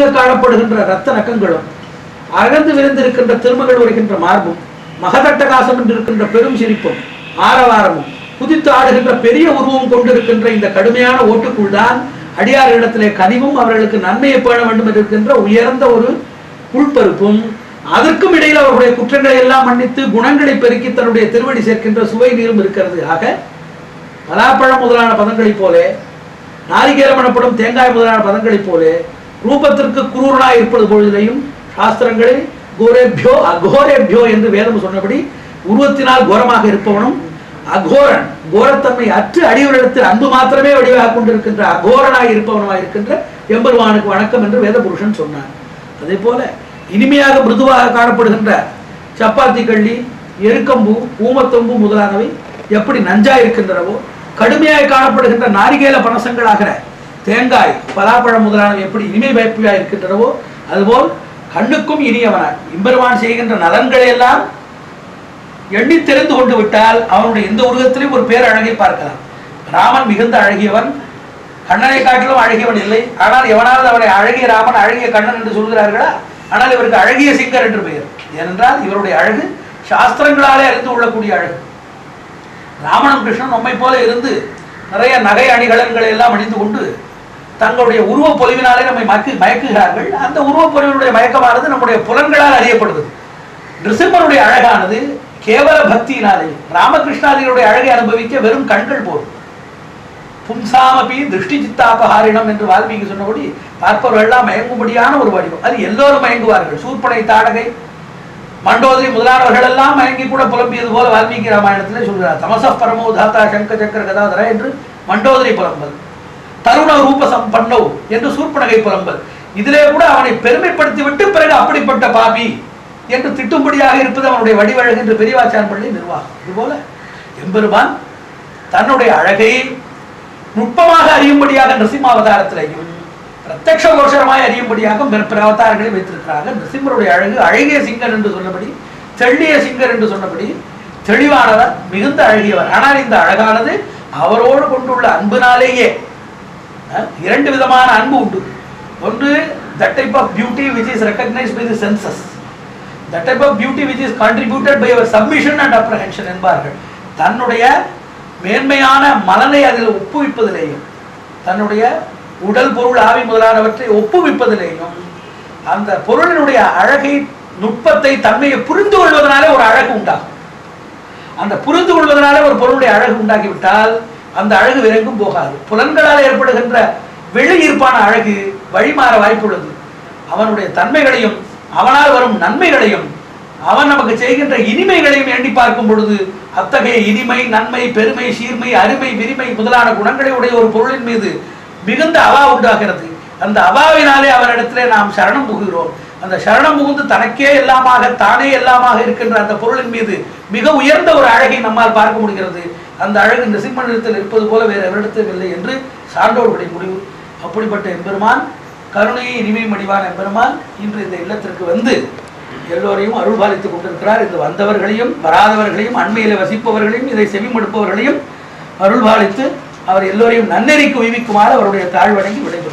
காணப்படுகின்ற இரத்த நக்கங்களும் அகந்து விரிந்திருக்கின்ற திருமகள் வருகின்ற மார்பும் மகதட்டகாசம் என்று இருக்கின்ற பெரும் சிரிப்பும் ஆரவாரமும் குதித்து ஆடுகின்ற பெரிய உருவம் கொண்டிருக்கின்ற இந்த கடுமையான ஓட்டுக்குள் தான் அடியார்களிடத்திலே கனிவும் அவர்களுக்கு நன்மையை பேண வேண்டும் என்று இருக்கின்ற உயர்ந்த ஒரு உள்பருப்பும் அதற்கும் இடையில் அவர்களுடைய குற்றங்களை எல்லாம் மன்னித்து குணங்களை பெருக்கி தன்னுடைய திருவடி சேர்க்கின்ற சுவை நீரும் இருக்கிறது ஆக பலாப்பழம் முதலான பதங்களைப் போலே நாரிகேலம் எனப்படும் தேங்காய் முதலான பதங்களைப் போலே ரூபத்திற்கு குரூரனாய் இருப்பது பொழுதிலையும் சாஸ்திரங்களில் கோரேபியோ அகோரேபியோ என்று வேதம் சொன்னபடி உருவத்தினால் கோரமாக இருப்பவனும் அகோரன் கோரத்தன்மை அற்று அடிவரிடத்தில் அன்பு மாத்திரமே வடிவாக கொண்டிருக்கின்ற அகோரனாய் இருப்பவனுமாய் இருக்கின்ற எம்பெருமானுக்கு வணக்கம் என்று வேத புருஷன் சொன்னான் அதே போல இனிமையாக மிருதுவாக காணப்படுகின்ற சப்பாத்தி கள்ளி எருக்கம்பூ ஊமத்தம்பூ முதலானவை எப்படி நஞ்சா இருக்கின்றனவோ கடுமையாய் காணப்படுகின்ற நாரிகேல பனசங்களாகிற தேங்காய் பலாப்பழம் முதலானவை எப்படி இனிமை பயப்பியா இருக்கின்றனவோ அதுபோல் கண்ணுக்கும் இனியவனாய் இம்பெருமான் செய்கின்ற நலன்களை எல்லாம் எண்ணி தெரிந்து கொண்டு விட்டால் அவனுடைய எந்த உருவத்திலையும் ஒரு பேரழகை பார்க்கலாம் ராமன் மிகுந்த அழகியவன் கண்ணனை காட்டிலும் அழகியவன் இல்லை ஆனால் எவனாவது அவனை அழகிய ராமன் அழகிய கண்ணன் என்று சொல்கிறார்களா ஆனால் இவருக்கு அழகிய சிங்கர் என்று பெயர் ஏனென்றால் இவருடைய அழகு சாஸ்திரங்களாலே அறிந்து கொள்ளக்கூடிய அழகு ராமனும் கிருஷ்ணன் நம்மை போல இருந்து நிறைய நகை அணிகலன்களை எல்லாம் அணிந்து கொண்டு தங்களுடைய உருவ பொலிவினாலே நம்மை மயக்கு மயக்குகிறார்கள் அந்த உருவ பொலிவினுடைய மயக்கமானது நம்முடைய புலன்களால் அறியப்படுது நிருசிம்மனுடைய அழகானது கேவல பக்தியினாலே ராமகிருஷ்ணாதிகளுடைய அழகை அனுபவிக்க வெறும் கண்கள் போதும் பும்சாமபி திருஷ்டி சித்தாபகாரிணம் என்று வால்மீகி சொன்னபடி பார்ப்பவர்கள் எல்லாம் மயங்கும்படியான ஒரு வடிவம் அது எல்லோரும் மயங்குவார்கள் சூர்பனை தாடகை மண்டோதரி முதலானவர்கள் எல்லாம் மயங்கி கூட புலம்பியது போல வால்மீகி ராமாயணத்திலே சொல்கிறார் தமச பரமோ தாத்தா சங்க சக்கர கதாதர என்று மண்டோதரி புலம்பல் தருண ரூப சம்பன்னோ என்று சூர்பனகை புலம்பல் இதிலே கூட அவனை பெருமைப்படுத்தி விட்டு பிறகு அப்படிப்பட்ட பாபி என்று திட்டும்படியாக இருப்பது அவனுடைய வடிவழகு என்று பெரியவாச்சான் பள்ளி நிர்வாகம் இதுபோல எம்பெருமான் தன்னுடைய அழகை நுட்பமாக அறியும்படியாக நரசிம்மாவதாரத்திலையும் பிரத்யக்ஷ கோஷரமாய் அறியும்படியாக பிற பிற அவதாரங்களை வைத்திருக்கிறார்கள் நரசிம்மருடைய அழகு அழகிய சிங்கர் என்று சொன்னபடி தெள்ளிய சிங்கர் என்று சொன்னபடி தெளிவானவர் மிகுந்த அழகியவர் ஆனால் இந்த அழகானது அவரோடு கொண்டுள்ள அன்பினாலேயே அஹ், இரண்டு விதமான அன்பு உண்டு ஒன்று that type of beauty which is recognized by the senses that type of beauty which is contributed by our submission and apprehension என்பார்கள் தன்னுடைய மேன்மையான மலனை அதில் ஒப்புவிப்பதிலேயும் தன்னுடைய உடல் பொருள் ஆவி முதலானவற்றை ஒப்புவிப்பதிலேயும் அந்த பொருளினுடைய அழகை நுட்பத்தை தன்மையை புரிந்து கொள்வதனாலே ஒரு அழகு உண்டாகும் அந்த புரிந்து கொள்வதனாலே ஒரு பொருளுடைய அழகு உண்டாகிவிட்டால் அந்த அழகு விரைங்கும் போகாது புலன்களால் ஏற்படுகின்ற வெளி ஈர்ப்பான அழகு வழிமாற வாய்ப்புள்ளது அவனுடைய தன்மைகளையும் அவனால் வரும் நன்மைகளையும் அவன் நமக்கு செய்கின்ற இனிமைகளையும் எண்ணி பார்க்கும் பொழுது அத்தகைய இனிமை நன்மை பெருமை சீர்மை அருமை விரிமை முதலான குணங்களை உடைய ஒரு பொருளின் மீது மிகுந்த அவா உண்டாகிறது அந்த அவாவினாலே அவனிடத்திலே நாம் சரணம் புகுகிறோம் அந்த சரணம் புகுந்து தனக்கே எல்லாமாக தானே எல்லாமாக இருக்கின்ற அந்த பொருளின் மீது மிக உயர்ந்த ஒரு அழகை நம்மால் பார்க்க முடிகிறது அந்த அழகு இந்த சிம்மனிடத்தில் இருப்பது போல வேறு எவரிடத்திலும் இல்லை என்று சான்றோர்களுடைய முடிவு அப்படிப்பட்ட எம்பெருமான் கருணையை இனிமை மடிவான எம்பெருமான் இன்று இந்த இல்லத்திற்கு வந்து எல்லோரையும் அருள் பாலித்துக் கொண்டிருக்கிறார் இந்த வந்தவர்களையும் வராதவர்களையும் அண்மையில வசிப்பவர்களையும் இதை செவிமடுப்பவர்களையும் அருள் பாலித்து அவர் எல்லோரையும் நன்னெறிக்கு உய்விக்குமாறு அவருடைய தாழ்வணங்கி விடைபெறுகிறார்